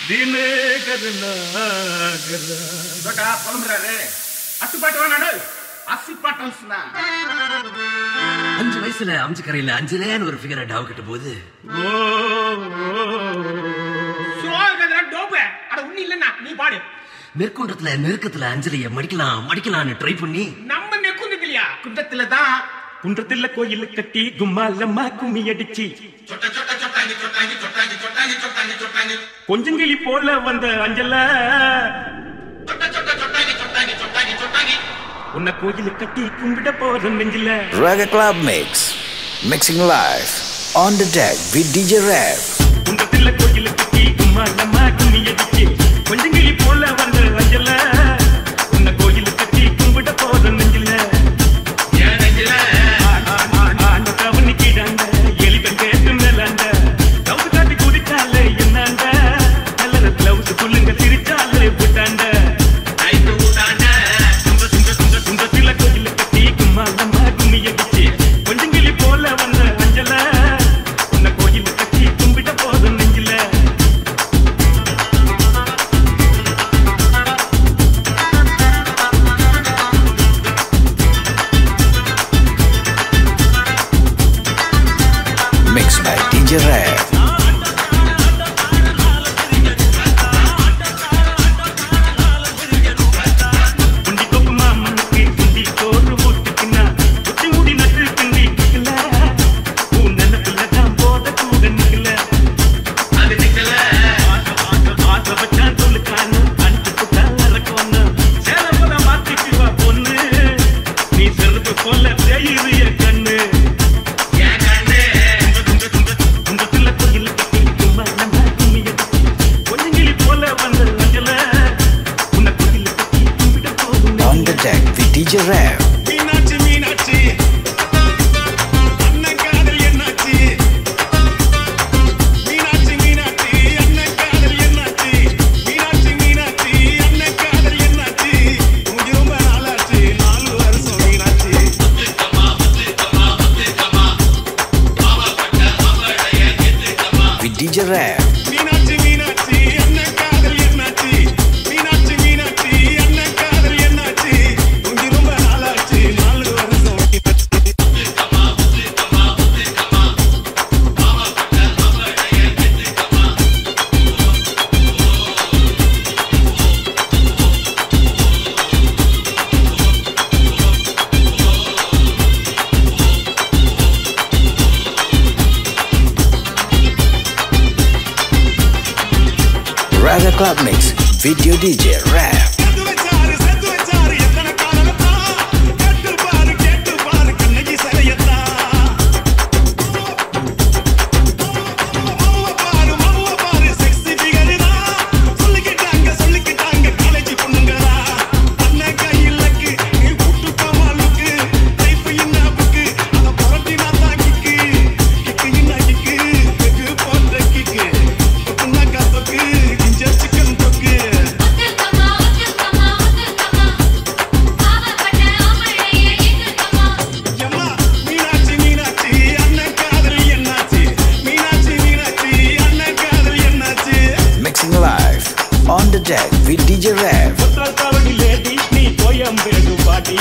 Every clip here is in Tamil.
இதோடா புலம்புறாரு அத்துப்பாட்டு வேணாடு அசிப்பாட்டல்ஸ்னா அஞ்சு வயசுல அம்ஜிக்கரையில அஞ்சலேன்னு ஒரு ஃபிகரை டாவ் கிட்ட போது சோகதா டோப்பு அட உண்ணி இல்லன்னா நீ பாடு நெற்குன்றத்துல நெருக்கத்துல அஞ்சலிய மடிக்கலாம் மடிக்கலாம்னு ட்ரை பண்ணி நம்ம நெக்குந்தது இல்லையா குண்டத்துல தான் குன்றத்துல கோயில் கட்டி கும்மாலம்மா கும்மி அடிச்சு கொஞ்சங்கிளி போல வந்த அஞ்சல உன்னை கோயில் கட்டி கும்பிட போற நெஞ்சில Reggae Club Mix. Mixing live. On the deck with DJ Rev. குன்றத்துல கோயில் கட்டி கும்மாலம்மா கும்மி அடிச்சு கொஞ்சங்கிளி போல வந்த அஞ்சல உன்னை கோயில் கட்டி கும்பிட போற நெஞ்சில ஆண்ட கவனிக்கிடாண்ட எலிபன் கேட்டு மேலாண்ட கவுது காட்டி குதிச்சாலே என்னாண்ட நல்ல பிளவுஸ் சொல்லுங்க சிரிச்சாலே விட்டாண்ட சுந்த சுந்த சுந்த சுந்தத்துல கோயில் கட்டி கும்மாலம்மா கும்மி அடிச்சு கொஞ்சங்கிளி போல வந்த அஞ்சல உன்னை கோயில் கட்டி கும்பிட போற நெஞ்சில Mixed by DJ Rev. குண்டி கொப்பு மாமனுக்கு குண்டி சோறு ஊட்டுக்குன்னா குட்டி முடி நட்டு கிண்டி கிக்கல உன் நினைப்புல தான் போத கூட நிக்கல அது நிக்கல ஆசை வச்சான் சொல்லுக்கானு அனுப்பி புட்டா இறக்கொன்னு சேல போல மாத்திக்குவா பொண்ணு நீ செருப்பு போல செய்யுறிய கண்ணு துங்க, துங்க, துங்க, துங்கத்துல கோயில் கட்டி சும்மா நம்ம கும்மி அடிச்சு கொஞ்சம் கிளி போல வந்த அஞ்சல உன்னை கோயில் கட்டி கும்பிட போகும் On the deck with DJ Rev. Meenakshi Meenakshi அண்ணன் காதல் என்னாச்சு மீனாட்சி மீனாட்சி அண்ணன் காதல் என்னாச்சு மீனாட்சி மீனாட்சி அண்ணன் காதல் என்னாச்சு உனக்கு ரொம்ப நாளாச்சு நாலு வருஷம் Meenakshi With DJ Rev. Meenakshi Meenakshi அண்ணன் காதல் என்னாச்சு மீனாட்சி மீனாட்சி அண்ணன் காதல் என்னாச்சு உனக்கு ரொம்ப நாளாச்சு நாலு வருஷம் Meenakshi Reggae Club Mix. Video DJ Rev. செத்து வச்சாரு செத்து வச்சாரு எத்தனை காதலத்தா கேட்டு பாரு கேட்டு பாரு கண்ணகி சரையத்தா மவுவ பாரு மவுவ பாரு செக்ஸி ஃபிகர்தா சொல்லிக்கிட்டாங்க சொல்லிக்கிட்டாங்க காலேஜ் பொண்ணுங்களா அண்ணன் கையிலக்கு நீ புட்டு கமாலுக்கு லைஃப் என்ன புக்கு அத புரட்டினா தான் கிக்கு கிக்கு என்ன கிக்கு கிக்கு போன்ற கிக்கு தொக்குனா காத்தொக்கு இஞ்ச சிக்கன் தொக்கு ஒத்துக்கமா ஒத்துக்கமா ஒத்துக்கமா பாவப்பட்ட ஆம்பளையே ஏத்துக்கமா எம்மா, மீனாட்சி மீனாட்சி அண்ணன் காதல் என்னாச்சு மீனாட்சி மீனாட்சி அண்ணன் காதல் என்னாச்சு Mixing live. On the deck with DJ Rev. ஒத்தால் காவடி லேடி நீ கோயம்பேடு பாடி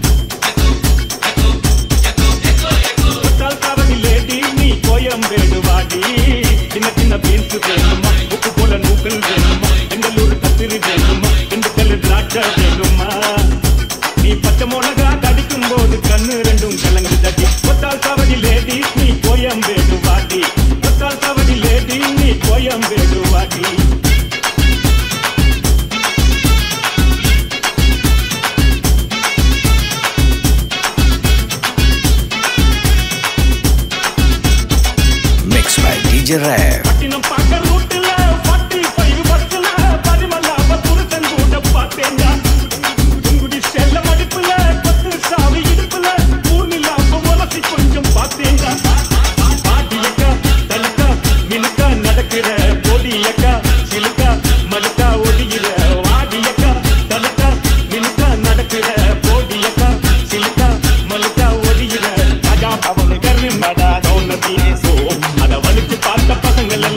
ஒத்தால் காவடி லேடி நீ கோயம்பேடு வாடி சின்ன சின்ன பீன்ஸ் வேணுமா உப்பு போல நூக்கல் வேணுமா எங்களூர் கத்திரி வேணுமா திண்டுக்கல் திராட்சை வேணுமா நீ பச்சை மிளகா கடிக்கும் போது கண்ணு ரெண்டும் கலங்கு தட்டி ஒத்தால் காவடி லேடி நீ கோயம்பேடு வாடி ஒத்தால் காவடி லேடி நீ கோயம்பேடு வாடி Mixed by DJ Rev. பட்டினம் பார்க்க ரூட்டுல பட்டி பைவு பஸ்ல பரிமல்லாவ புருஷன் கூட பார்த்தேங்க உங்குடி செல்ல மடிப்புல பத்து சாவி இடுப்புல ஊர்னில்லாம உலசி கொஞ்சம் பார்த்தேங்க பாட்டியக்கா தலுக்கா மினுக்கா நடக்கிற பொடியக்கா சிலுக்கா மலுக்கா ஒடிகிற வாடியக்கா தலுக்கா மினுக்கா நடக்கிற பொடியக்கா சிலுக்கா மலுக்கா ஒடிகிற ராஜா அவனு கருமடா தோண அத வலிச்சு பார்த்த பசங்கள்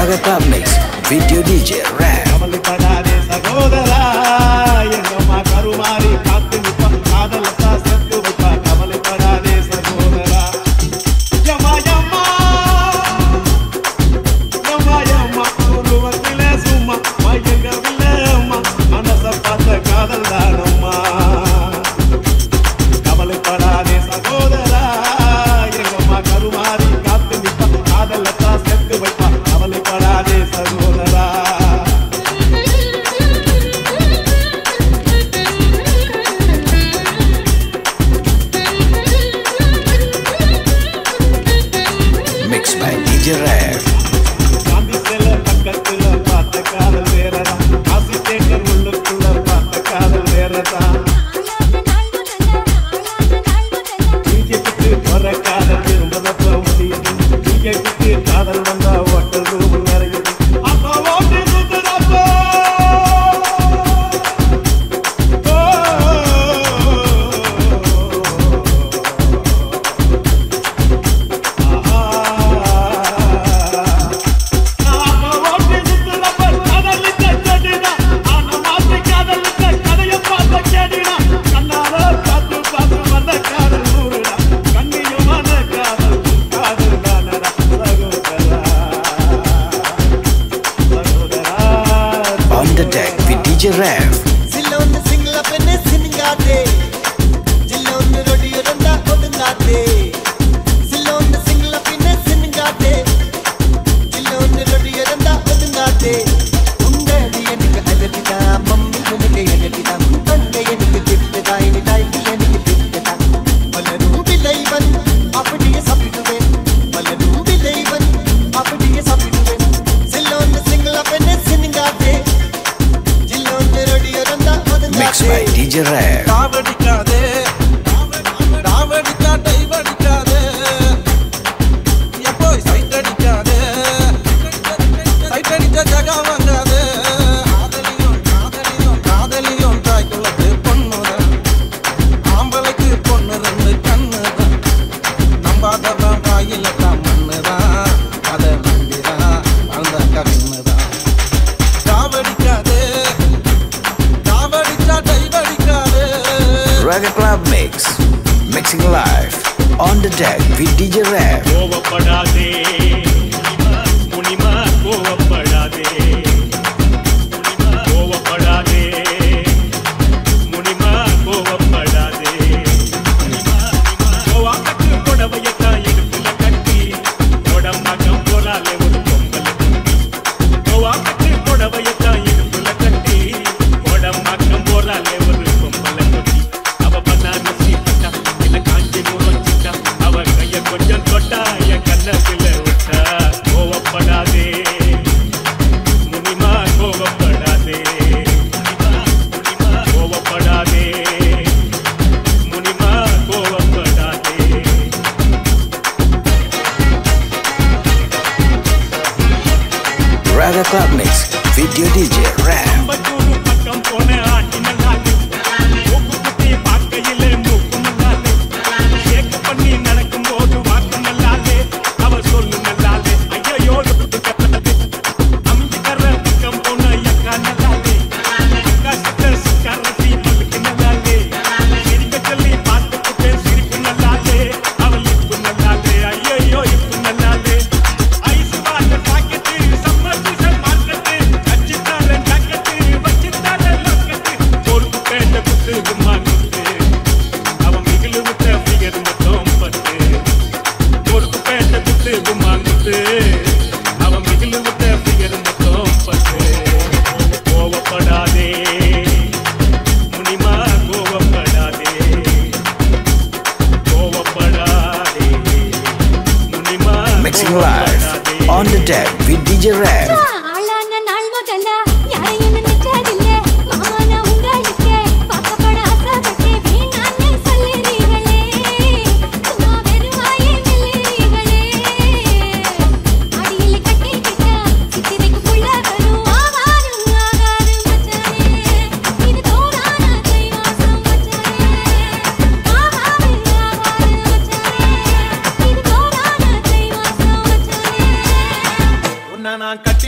Raga Club Mix. Video DJ Ram. கவலைப்படாதே சகோதரா எங்கம்மா கருமாறி காத்து நிப்பா காதலத்தா செத்து வைப்பா கவலைப்படாதே சகோதரா யம்மா யம்மா யம்மா யம்மா உருவத்திலே சும்மா மயங்கவில்லை அம்மா மனச பார்த்த காதல் தானம்மா கவலைப்படாதே சகோதரா எங்கம்மா கருமாறி காத்து நிப்பா காதலத்தா செத்து வைப்பா கவலைப்படாதே சகோதரா Mixed by DJ Ram. Gandhi சில பக்கத்துல பார்த்த காதல் வேறதான் காசி தேக்கர் உள்ளுக்குள்ள பார்த்த காதல் வேறதான் பிஜேபிக்கு வர காதல் திரும்பதப்ப முடியுது பிஜேபிக்கு காதல் வந்தா ஓட்டல் ரூம் நிறையுது அப்பா ஓட்டு சுத்துறப்போ On the deck with DJ Ram. சில்லொன்னு Sinhala பெண்ணு சினிங்காதே ஜில்லொன்னு ரொடியோ ரெண்டா ஒதுங்காதே சில்லொன்னு சிங்கள பெண்ணு சினிங்காதே ஜில்லொன்னு ரொடியோ ரெண்டா ஒதுங்காதே உண்டடி எனக்கு அழகிதா மம்மி எனக்கு அழகிதா அங்க எனக்கு கிஃப்ட் இனி லைஃப் எனக்கு கிஃப்ட் தான் மலரும் விளைவன் அப்படியே சாப்பிடுவேன் மலரும் விளைவன் அப்படியே சாப்பிடுவேன் சில்லொன்னு சிங்கள பெண்ணு சினிங்காதே ஜில்லொன்னு ரொடியோ ரெண்டா Mixed by ஒதுங்காதே DJ Ram. ராவடிக்காதே ராவடிக்கா டைவடிக்காதே எப்போ சைட் அடிக்காதே சைட் அடிச்ச ஜகா வாங்காதே காதலியும் காதலியும் காதலியும் தாய்க்குள்ளது பொண்ணுதான் ஆம்பளைக்கு பொண்ணு ரெண்டு கண்ணுதான் நம்பாதவன் வாயில தான் மண்ணுதான் அதை நம்பிதான் அந்த கண்ணுதான் ராவடிக்காதே ராவடிச்சா டைவடிக்காதே Raga Club Mix. Mixing live. On the deck with DJ Ram. கோவப்படாதே முனிமா கோவப்படாதே முனிமா கோவப்படாதே முனிமா கோவப்படாதே முனிமா கோவாக்கத்து புடவையத்தான் இடுப்புல கட்டி உடம்பாக்கம் போலாலே ஒரு பொங்கல் கோவாக்கத்து புடவையத்தான் இடுப்புல கட்டி உடம்பாக்கம் போலாலே ஒரு பொம்பளை கொட்டி அவ பனாரசி பட்டா இல்ல காஞ்சி முகச்சிட்டா அவ கைய கொஞ்சம் தொட்டா என் கண்ணத்துல விட்டா கோவப்படாதே முனிமா கோவப்படாதே முனிமா முனிமா கோவப்படாதே முனிமா கோவப்படாதே Raga Club Mix. Video DJ Ram. Ambattur பக்கம் போன ஆட்டினலாலே மூக்கு குத்தி பார்க்கையிலே மூக்கு நல்லாலே ஷேக் பண்ணி நடக்கும் போது வாக்கு நல்லாலே அவ சொல்லு நல்லாலே ஐயோ அமிஞ்சுக்கற பக்கம் போன அக்கா நல்லாலே அக்கா சித்த சிக்காரசி பல்லுக்கு நல்லாலே சிரிக்க சொல்லி பார்த்து புட்டேன் சிரிப்பு நல்லாலே அவள் இப்பு நல்லாலே ஐயோ இப்பு நல்லாலே ice water packet summer season market அச்சிட்டால ஜாக்கெட்டு வச்சிட்டால லாக்கெட்டு பொறுப்பு பேட்ட குத்து கும்மாங்குத்து அவன் மிகிலு விட்ட ஃபிகர் மொத்தம் பட்டு பொறுப்பு பேட்ட குத்து கும்மாங்குத்து அவன் மிகிலு விட்ட ஃபிகர் மொத்தம் பட்டு கோவப்படாதே முனிமா கோவப்படாதே கோவப்படாதே முனிமா Mixing live. On the deck with DJ Ram. ஆளான நாள் முதல்ல யாரையும் நினைச்சதில்ல மாமான உங்களுக்கு பார்க்கப்பட ஆசைப்பட்டேன் வீணான்னு சொல்லுறீங்களே சும்மா வெறும் வாயை மெல்லுறீங்களே அடியில கட்டிக்கிட்டா சித்திரைக்கு புள்ள வரும் ஆகாது ஆகாது மச்சானே இது தோடான கைவாசம் மச்சானே ஆகாது ஆகாது மச்சானே இது தோடான கைவாசம் மச்சானே உன்னை நான் கட்டி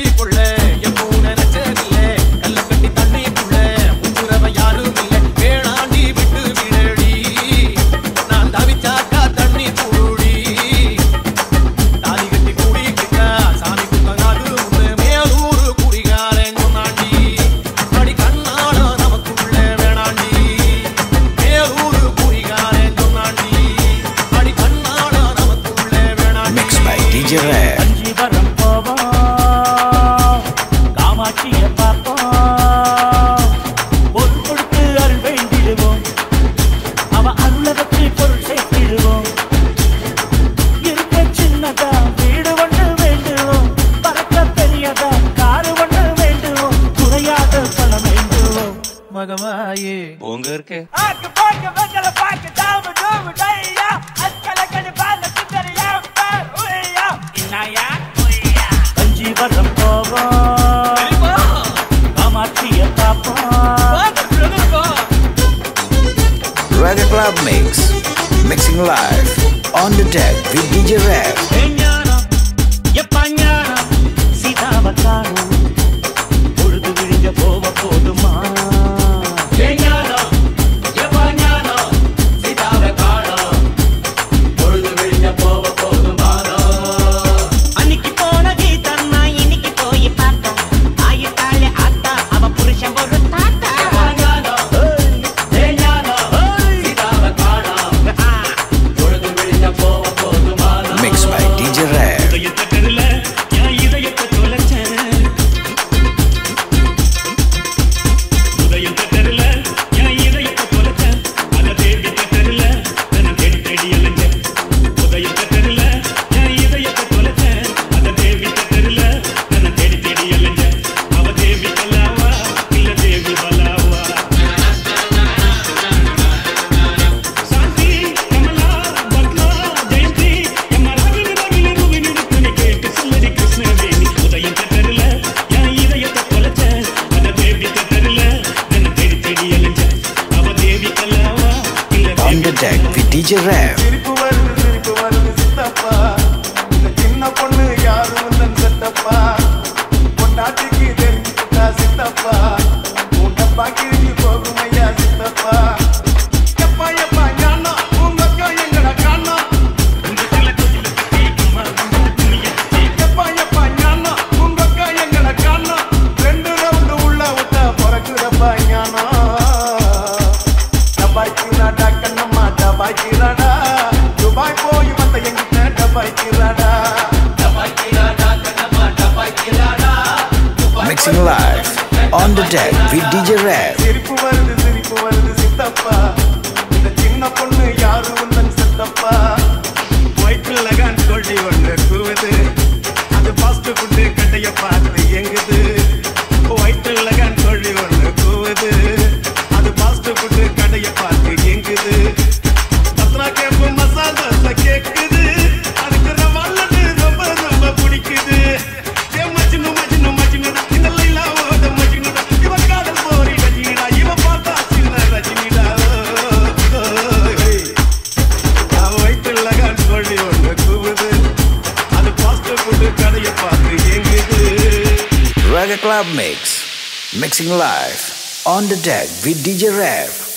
DJ Rap. காஞ்சிபுரம் போவோம் காமாட்சிய பார்ப்போம் பொருள் கொடுத்து அருள் வேண்டிடுவோம் அவ அருளை வச்சு பொருள் சேர்த்திடுவோம் இருக்க சின்னதா வீடு ஒன்று வேண்டுவோம் பறக்க பெரியதா காரு ஒன்று வேண்டுவோம் குறையாத பணம் வேண்டுவோம் மகமாயே உங்க இருக்கு ஆக்கு பாக்க வெங்கல பாக்க தாம தோம டையா அக்கல கடி பால சுந்தரியா உய்யா இன்னாயா உய்யா கஞ்சிபுரம் போவோம் காமாட்சிய பார்ப்போம் Reggae Club Mix. Mixing live. On the deck with DJ Rap. ஞானம் எப்ப ஞானம் சீதாவ காணும் பொழுது விழிஞ்ச போவ போதுமா அன்னைக்கு போன கீதம்மா இன்னைக்கு போய் பார்த்தா ஆயிட்டாளே ஆத்தா அவ புருஷன் ஒரு தாத்தா Mixed by DJ Rap. இதயத்தை தெருல என் இதயத்தை தொலைச்சேன் உதயத்தை தெருல என் இதயத்தை தொலைச்சேன் அத தேடி தெருல நான் தேடி தேடி அலைஞ்சேன் உதயத்தை தெருல என் இதயத்தை தொலைச்சேன் அத தேடி தெருல நான் தேடி தேடி அலைஞ்சேன் அவ தேவி கலாவா இல்ல தேவி பலாவா சாந்தி கமலா பத்மா ஜெயந்தி எம்மா ராகினி ராகினி ரூபினி ருக்மிணி கேட்டு சொல்லடி கிருஷ்ணவேணி உதயம் தெருல என் இதயத்தை தொலைச்ச அந்த தேவி தெருல என்ன தேடி தேடி அலைஞ்ச அவ தேவி கல்லாவா இல்ல On the deck with DJ Rap. சிரிப்பு வருது சிரிப்பு வருது சித்தப்பா இந்த சின்ன பொண்ணு யாரும் வந்தன் செத்தப்பா பொண்டாட்டிக்கு தெரிஞ்சுக்கிட்டா சித்தப்பா உன் டப்பா கிழிஞ்சு போகும் ஐயா சித்தப்பா எப்பா எப்பா ஞானா உங்க அக்கா எங்கடா காணா எப்பா எப்பா ஞானா உங்க அக்கா எங்கடா காணா ரெண்டு ரவுண்டு உள்ள விட்டா பிறக்குதப்பா ஞானா டபாய்க்கிறாடா கண்ணம்மா டபாய்க்கிறாடா துபாய் போய் வந்த எங்கிட்ட டபாய்க்கிறாடா Mixing live. On the deck with DJ Rap. சிரிப்பு வருது சிரிப்பு வருது சித்தப்பா இந்த சின்ன பொண்ணு யாரு உந்தன் சித்தப்பா வயிற்றுல லகான் கொள்ளி ஒன்று கூவுது அது பாஸ்ட் ஃபுட்டு கட்டைய பார்த்து எங்குது வயிற்றுல லகான் கொள்ளி ஒன்று கூவுது அது பாஸ்ட் ஃபுட்டு கடைய பார்த்து எங்குது பத்ரா கேப்பு மசால் தோசை கேக்குது அதுக்கு ரவாலட்டு ரொம்ப ரொம்ப பிடிக்குது ஏ மஜ்னு மஜ்னு மஜ்னுடா இந்த லைலாவோட மஜ்னுடா இவ காதல் போரி ரஜினிடா இவ பார்த்தா சின்ன ரஜினிடா ஓ, ஓ, ஹே. நான் வயிற்றுல லகான் கொள்ளி ஒன்று கூவுது அது பாஸ்ட் ஃபுட்டு கடைய பார்த்து எங்குது Reggae Club Mix. Mixing live. On the deck with DJ Rap.